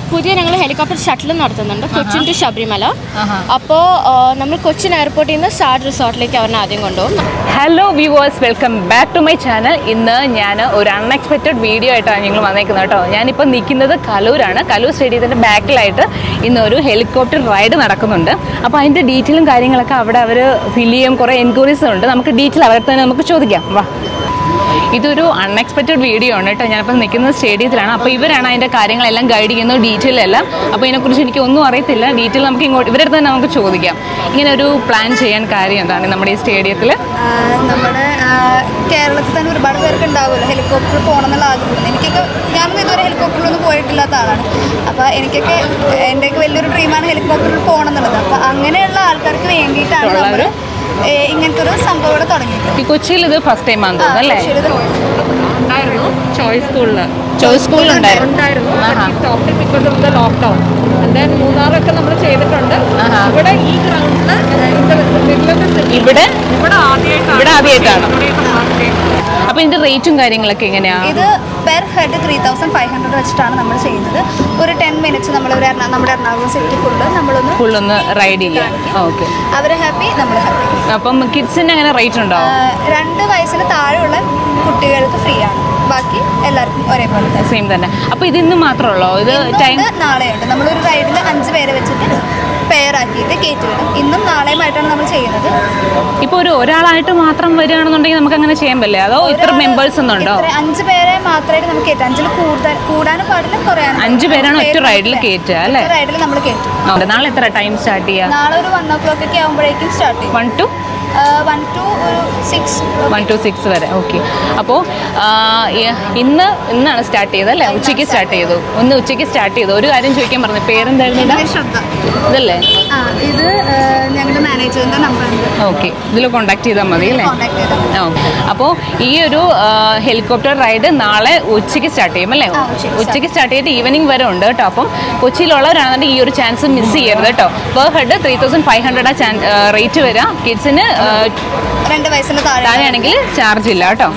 പുതിയ ഞങ്ങൾ helicopter shuttle നടത്തുന്നുണ്ട് കൊച്ചിൻ ടു ശബരിമല ആഹാ. അപ്പോൾ നമ്മൾ കൊച്ചിൻ എയർപോർട്ടിൽ നിന്ന് സാഡ് റിസോർട്ടിലേക്ക് അവരെ ആദ്യം കൊണ്ടുപോകും hello viewers welcome back to my channel ഇന്ന് ഞാൻ ഒരു അൺഎക്സ്പെക്റ്റഡ് വീഡിയോ ആയിട്ടാണ് ഞങ്ങൾ വന്നേക്കുന്നത് കേട്ടോ ഞാനിപ്പോൾ നിൽക്കുന്നത് കലൂരാണ് കലൂർ സ്റ്റേഡിയത്തിൻ്റെ ബാക്കിലായിട്ട് ഇന്ന് ഒരു ഹെലികോപ്റ്റർ റൈഡ് നടക്കുന്നുണ്ട് അപ്പോൾ അതിൻ്റെ ഡീറ്റെയിലും കാര്യങ്ങളൊക്കെ അവിടെ അവർ ഫിൽ ചെയ്യും കുറേ എൻക്വയറീസ് ഉണ്ട് നമുക്ക് ഡീറ്റെയിൽ അവരുടെ തന്നെ നമുക്ക് ചോദിക്കാം വാ ഇതൊരു അൺഎക്സ്പെക്റ്റഡ് വീഡിയോ ആണ് കേട്ടോ ഞാനിപ്പോൾ നിൽക്കുന്നത് സ്റ്റേഡിയത്തിലാണ് അപ്പോൾ ഇവരാണ് അതിൻ്റെ കാര്യങ്ങളെല്ലാം ഗൈഡ് ചെയ്യുന്നത് ഡീറ്റെയിൽ എല്ലാം അപ്പോൾ ഇതിനെക്കുറിച്ച് എനിക്ക് ഒന്നും അറിയത്തില്ല ഡീറ്റെയിൽ നമുക്ക് ഇങ്ങോട്ട് ഇവരുടെ തന്നെ നമുക്ക് ചോദിക്കാം ഇങ്ങനെ ഒരു പ്ലാൻ ചെയ്യാൻ കാര്യം എന്താണ് നമ്മുടെ ഈ സ്റ്റേഡിയത്തിൽ ആഹ് നമ്മുടെ ആഹ് കേരളത്തിൽ തന്നെ ഒരുപാട് പേർക്ക് ഉണ്ടാവുമല്ലോ ഹെലികോപ്റ്റർ പോകണം എന്നുള്ള ആഗ്രഹം എനിക്കൊക്കെ ഞാനൊന്നും ഇതുവരെ ഹെലികോപ്റ്ററിലൊന്നും പോയിട്ടില്ലാത്ത ആളാണ് അപ്പോൾ എനിക്കൊക്കെ എൻ്റെയൊക്കെ വലിയൊരു ഡ്രീമാണ് ഹെലികോപ്റ്ററിൽ പോകണം എന്നുള്ളത് അപ്പോൾ അങ്ങനെയുള്ള ആൾക്കാർക്ക് വേണ്ടിയിട്ടാണ് നമ്മൾ ഇങ്ങനത്തെ ഒരു സംഭവം ഇവിടെ തുടങ്ങിയത് ഈ കൊച്ചിയിൽ ഇത് ഫസ്റ്റ് ടൈം ആണെന്ന് തോന്നുന്നു അല്ലേ ഉണ്ടായിരുന്നു ചോയ്സ് സ്കൂളിൽ ചോയ്സ് സ്കൂളിലുണ്ടായിരുന്നു ഉണ്ടായിരുന്നു ആഹാ. സ്റ്റോപ്പിൽ because of the lockdown then മൂന്നാറൊക്കെ നമ്മൾ ചെയ്തിട്ടുണ്ട് ആഹാ. ഇവിടെ ഈ ഗ്രൗണ്ടിൽ ഇവിടെ ഇവിടെ ആദ്യമായിട്ടാണ് ഇവിടെ ആദ്യമായിട്ടാണ്. ഇവിടെയൊക്കെ first time. അപ്പോൾ ഇതിന്റെ റേറ്റും കാര്യങ്ങളൊക്കെ എങ്ങനെയാ ഇത് per head three thousand five hundred വെച്ചിട്ടാണ് നമ്മൾ ചെയ്യുന്നത് ഒരു ടെൻ മിനിറ്റ്സ് നമ്മൾ ഒരു എറണാ- നമ്മുടെ എറണാകുളം സിറ്റി ഫുള്ള് നമ്മളൊന്ന് ഫുൾ ഒന്ന് റൈഡ് ചെയ്യാം ഓക്കെ അവർ ഹാപ്പി നമ്മൾ ഹാപ്പി അപ്പം കിഡ്സിന് അങ്ങനെ റേറ്റ് ഉണ്ടോ രണ്ട് വയസ്സിന് താഴെയുള്ള കുട്ടികൾക്ക് ഫ്രീ ആണ് ബാക്കി എല്ലാവർക്കും ഒരേപോലെ തന്നെ സെയിം തന്നെ അപ്പോൾ ഇത് ഇന്ന് മാത്രമേ ഉള്ളൂ ഇത് ടൈം ഇന്നുണ്ട് നാളെയുണ്ട് നമ്മളൊരു റൈഡിൽ അഞ്ച് പേരെ വെച്ചിട്ട് പെയർ ആക്കിയിട്ട് കയറ്റി വിടും ഇന്നും നാളെയുമായിട്ടാണ് നമ്മൾ ചെയ്യുന്നത് ഇപ്പോൾ ഒരു ഒരാളായിട്ട് മാത്രം വരികയാണെന്നുണ്ടെങ്കിൽ നമുക്ക് അങ്ങനെ ചെയ്യാൻ പറ്റില്ല അതോ ഇത്ര ഒരാള് മെമ്പേഴ്സ് ഒന്നുണ്ടോ ഇത്ര അഞ്ച് പേരെ മാത്രമായിട്ട് നമുക്ക് കയറ്റാം അഞ്ചിൽ കൂടുതൽ കൂടാനും പാടില്ല കുറയാനും അഞ്ച് പേരാണ് ഒറ്റ റൈഡിൽ കയറ്റുക അല്ലേ റൈഡിൽ നമ്മൾ കയറ്റും ആ, നാളെ എത്ര ടൈം സ്റ്റാർട്ട് ചെയ്യുക നാളെ ഒരു വൺ ഓ ക്ലോക്ക് ഒക്കെ ആകുമ്പോഴേക്കും സ്റ്റാർട്ട് ചെയ്യും വൺ ടു വൺ ടു ഒരു സിക്സ് വൺ ടു സിക്സ് വരെ ഓക്കെ അപ്പോൾ ഇന്ന് ഇന്നാണ് സ്റ്റാർട്ട് ചെയ്തത് അല്ലേ ഉച്ചയ്ക്ക് സ്റ്റാർട്ട് ചെയ്തു ഒന്ന് ഉച്ചയ്ക്ക് സ്റ്റാർട്ട് ചെയ്തു ഒരു കാര്യം ചോദിക്കാൻ പറഞ്ഞു പേരെന്തായിരുന്നു ഇതാ? ശ്രദ്ധ ഇതല്ലേ ആ ഇത് ഞങ്ങളുടെ മാനേജറിന്റെ നമ്പർ ഉണ്ട് ഓക്കെ ഇതിൽ കോണ്ടാക്ട് ചെയ്താൽ മതി അല്ലേ കോൺടാക്ട് ചെയ്താൽ മതി. അപ്പോൾ ഈ ഒരു ഹെലികോപ്റ്റർ റൈഡ് നാളെ ഉച്ചയ്ക്ക് സ്റ്റാർട്ട് ചെയ്യും അല്ലേ ആ, ഉച്ചയ്ക്ക് ഉച്ചയ്ക്ക് സ്റ്റാർട്ട് ചെയ്തിട്ട് ഈവനിങ് വരെ ഉണ്ട് കേട്ടോ അപ്പം കൊച്ചിയിലുള്ളവരാണെന്നുണ്ടെങ്കിൽ ഈ ഒരു ചാൻസ് മിസ് ചെയ്യരുത് കേട്ടോ per head three thousand five hundred ആ റേറ്റ് വരാം കിഡ്സിന് രണ്ട് വയസ്സിന് താഴെ താഴെയാണെങ്കിൽ ചാർജ് ഇല്ല കേട്ടോ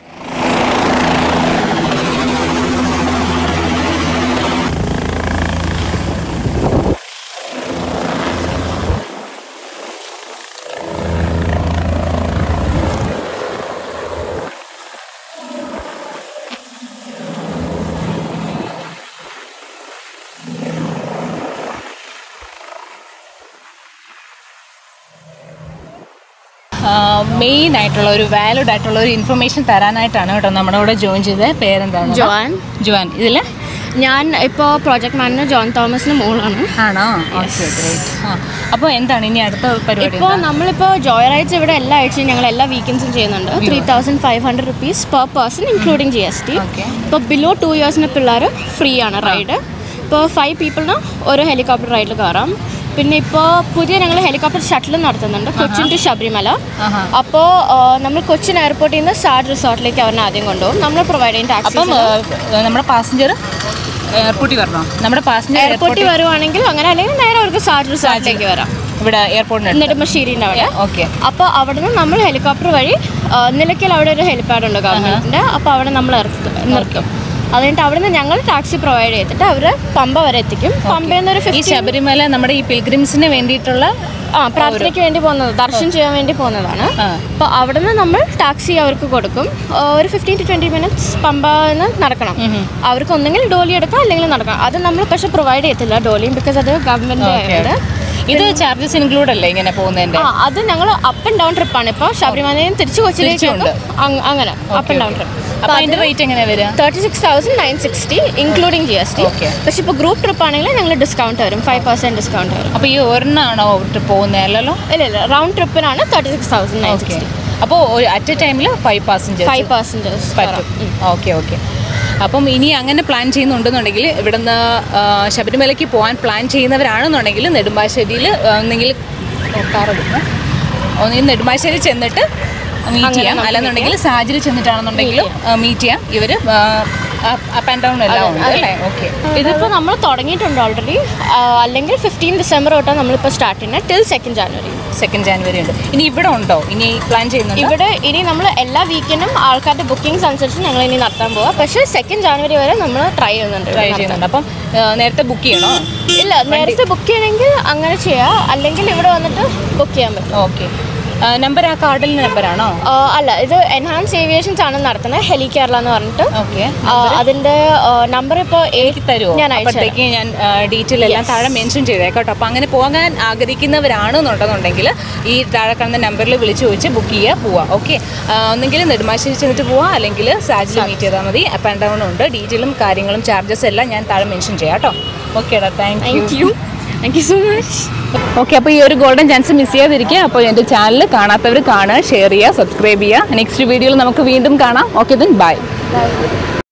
മെയിൻ ആയിട്ടുള്ള ഒരു വാലിഡ് ആയിട്ടുള്ള ഒരു ഇൻഫർമേഷൻ തരാനായിട്ടാണ് കേട്ടോ നമ്മുടെ കൂടെ ജോയിൻ ചെയ്തത് പേരെന്താണ് ജോൻ ജോൻ ഇതിൽ ഞാൻ ഇപ്പോൾ പ്രോജക്ട് മാനേജർ ജോൺ തോമസിന് മോളാണ് ആണോ ഓക്കെ ഗ്രേറ്റ് ആ അപ്പോൾ എന്താണ് ഇനി അടുത്ത പരിപാടി ഇപ്പോൾ നമ്മളിപ്പോൾ ജോയ് റൈഡ്സ് ഇവിടെ എല്ലാ ആഴ്ചയും ഞങ്ങൾ എല്ലാ വീക്കെൻഡ്സും ചെയ്യുന്നുണ്ട് three thousand five hundred rupees per person including G S T Okay. ഇപ്പോൾ ബിലോ ടു ഇയേഴ്സിന് പിള്ളേർ ഫ്രീ ആണ് റൈഡ് ഇപ്പോൾ ഫൈവ് പീപ്പിളിന് ഒരു ഹെലികോപ്റ്റർ റൈഡിൽ കയറാം പിന്നെ ഇപ്പോൾ പുതിയ ഞങ്ങൾ ഹെലികോപ്റ്റർ ഷട്ടിൽ നടത്തുന്നുണ്ട് കൊച്ചിൻ ടു ശബരിമല ആഹാ. അപ്പോൾ നമ്മൾ കൊച്ചിൻ എയർപോർട്ടിൽ നിന്ന് സാഡ് റിസോർട്ടിലേക്ക് അവരെ ആദ്യം കൊണ്ടുപോകും നമ്മൾ പ്രൊവൈഡ് ചെയ്യുന്ന അപ്പം ടാക്സി ആ, നമ്മുടെ പാസഞ്ചർ എയർപോർട്ടിൽ വരണോ നമ്മുടെ പാസഞ്ചർ എയർപോർട്ടിൽ വരുവാണെങ്കിൽ അങ്ങനെ അല്ലെങ്കിൽ നേരെ അവർക്ക് സാഡ് റിസോർട്ടിലേക്ക് വരാം ഇവിടെ എയർപോർട്ടിന് നെടുമ്പശ്ശേരിൻ്റെ അവിടെ ഓക്കെ അപ്പോൾ അവിടുന്ന് നമ്മൾ ഹെലികോപ്റ്റർ വഴി ആ, നിലയ്ക്കൽ അവിടെ ഒരു ഹെലിപ്പാഡ് ഉണ്ട് ഗവൺമെന്റിന്റെ അപ്പോൾ അവിടെ നമ്മൾ ഇറക്കി നിർത്തും അത് കഴിഞ്ഞിട്ട് അവിടുന്ന് ഞങ്ങൾ ടാക്സി പ്രൊവൈഡ് ചെയ്തിട്ട് അവർ പമ്പ വരെ എത്തിക്കും പമ്പയിൽ നിന്ന് ഒരു ഈ ഫിഫ്റ്റി ശബരിമല നമ്മുടെ ഈ പിൽഗ്രിംസിന് വേണ്ടിയിട്ടുള്ള ആ പ്രാർത്ഥനയ്ക്ക് വേണ്ടി പോകുന്നത് ദർശനം ചെയ്യാൻ വേണ്ടി പോകുന്നതാണ് ആ. അപ്പോൾ അവിടുന്ന് നമ്മൾ ടാക്സി അവർക്ക് കൊടുക്കും ആ, ഒരു ഫിഫ്റ്റീൻ ടു ട്വൻറ്റി മിനിറ്റ്സ് പമ്പന്ന് നടക്കണം അവർക്ക് ഒന്നെങ്കിൽ ഡോലി എടുക്കാം അല്ലെങ്കിൽ നടക്കാം അത് നമ്മൾ പക്ഷെ പ്രൊവൈഡ് ചെയ്യത്തില്ല ഡോലിയും ബിക്കോസ് അത് ഗവൺമെന്റ് Okay. ആയതുകൊണ്ട് ഇത് ചാർജസ് ഇൻക്ലൂഡ് അല്ലേ ഇങ്ങനെ പോകുന്നതിന്റെ ആ അത് ഞങ്ങൾ അപ്പ് ആൻഡ് ഡൗൺ ട്രിപ്പാണ് ഇപ്പോൾ ശബരിമലയിൽ നിന്ന് തിരിച്ചു കൊച്ചിയിലേക്ക് തിരിച്ചുണ്ട്. അങ്ങ് അങ്ങനെ അപ്പ് ആൻഡ് ഡൗൺ ട്രിപ്പ് അപ്പൊ അതിന്റെ റേറ്റ് എങ്ങനെ വരിക thirty six thousand nine sixty including G S T Okay. പക്ഷെ ഇപ്പോൾ ഗ്രൂപ്പ് ട്രിപ്പ് ആണെങ്കിൽ ഞങ്ങൾ ഡിസ്കൗണ്ട് വരും ഫൈവ് പെർസെൻറ്റ് ഡിസ്കൗണ്ട് വരും അപ്പൊ ഈ ഒരെണ്ണാണോ പോകുന്നത് അല്ലല്ലോ ഇല്ല ഇല്ല റൗണ്ട് ട്രിപ്പിനാണ് thirty six thousand nine okay sixty അപ്പോൾ അറ്റ് എ ടൈമിൽ ഫൈവ് പാസഞ്ചേഴ്സ് ഫൈവ് പെർസെൻറ്റേജ് പറ്റും ഓക്കെ ഓക്കെ അപ്പം ഇനി അങ്ങനെ പ്ലാൻ ചെയ്യുന്നുണ്ടെന്നുണ്ടെങ്കിൽ ഇവിടുന്ന് ആ, ശബരിമലയ്ക്ക് പോകാൻ പ്ലാൻ ചെയ്യുന്നവരാണെന്നുണ്ടെങ്കിൽ നെടുമ്പാശ്ശേരിയിൽ ഒന്നെങ്കിൽ കാറെടുക്കണം ഒന്നെങ്കിൽ നെടുമ്പാശ്ശേരി ചെന്നിട്ട് മീറ്റ് ചെയ്യാം നമുക്ക് അല്ലെന്നുണ്ടെങ്കിൽ സാഹചര്യം ചെന്നിട്ടാണെന്നുണ്ടെങ്കിലും മീറ്റ് ചെയ്യാം ഇവർ അപ്പ് ആൻഡ് ഡൗൺ എല്ലാം ഉണ്ട് അല്ലേ ഓക്കെ ഇതിപ്പോൾ നമ്മൾ തുടങ്ങിയിട്ടുണ്ട് ഓൾറെഡി അല്ലെങ്കിൽ ഫിഫ്റ്റീൻ ഡിസംബർ തൊട്ടാണ് നമ്മളിപ്പോൾ സ്റ്റാർട്ട് ചെയ്യുന്നത് till second January second January ഉണ്ട് ഇനി ഇവിടെ ഉണ്ടോ ഇനി പ്ലാൻ ചെയ്യുന്നുണ്ട് ഇവിടെ ഇനി നമ്മൾ എല്ലാ വീക്കിനും ആൾക്കാരുടെ ബുക്കിംഗ്സ് അനുസരിച്ച് ഞങ്ങൾ ഇനി നടത്താൻ പോവാം പക്ഷേ സെക്കൻഡ് ജാനുവരി വരെ നമ്മൾ ട്രൈ ചെയ്യുന്നുണ്ട് ട്രൈ ഇവിടെ ചെയ്യുന്നുണ്ട് അപ്പം ആ, നേരത്തെ ബുക്ക് ചെയ്യണോ നടത്താൻ. ഇല്ല നേരത്തെ ബുക്ക് ചെയ്യണമെങ്കിൽ അങ്ങനെ ചെയ്യാം അല്ലെങ്കിൽ ഇവിടെ വന്നിട്ട് ബുക്ക് ചെയ്യാൻ പറ്റും ഓക്കെ നമ്പർ ആ കാർഡിൻ്റെ നമ്പറാണോ ആ, അല്ല ഇത് എൻഹാൻസ് ഏവിയേഷൻസ് ആണ് നടത്തുന്നത് ഹെലി കേരള എന്ന് പറഞ്ഞിട്ട് ഓക്കെ ആ, അതിന്റെ നമ്പർ ഇപ്പോൾ തരുമോ ഞാൻ അയച്ചു അപ്പോഴത്തേക്ക് ഞാൻ ഡീറ്റെയിൽ എല്ലാം താഴെ മെൻഷൻ ചെയ്തേക്കാം കേട്ടോ അപ്പോൾ അങ്ങനെ പോകാൻ ആഗ്രഹിക്കുന്നവരാണെന്നുണ്ടെന്നുണ്ടെങ്കിൽ ഈ താഴെ കാണുന്ന നമ്പറിൽ വിളിച്ച് ചോദിച്ച് ബുക്ക് ചെയ്യുക പോവാം ഓക്കെ ഒന്നെങ്കിൽ നെടുമ്പാശ്ശേരി ചെന്നിട്ട് പോവാം അല്ലെങ്കിൽ സാജിൽ മീറ്റ് ചെയ്താൽ മതി അപ്പ് ആൻഡ് ഡൗൺ ഉണ്ട് ഡീറ്റെയിലും കാര്യങ്ങളും ചാർജസ് എല്ലാം ഞാൻ താഴെ മെൻഷൻ ചെയ്യാം കേട്ടോ ഓക്കേടാ thank you thank you thank you so much okay അപ്പോൾ ഈ ഒരു ഗോൾഡൻ ചാൻസ് മിസ് ചെയ്യാതിരിക്കുക അപ്പോൾ എൻ്റെ ചാനൽ കാണാത്തവർ കാണുക ഷെയർ ചെയ്യുക സബ്സ്ക്രൈബ് ചെയ്യുക നെക്സ്റ്റ് വീഡിയോയിൽ നമുക്ക് വീണ്ടും കാണാം ഓക്കെ ദെൻ ബൈ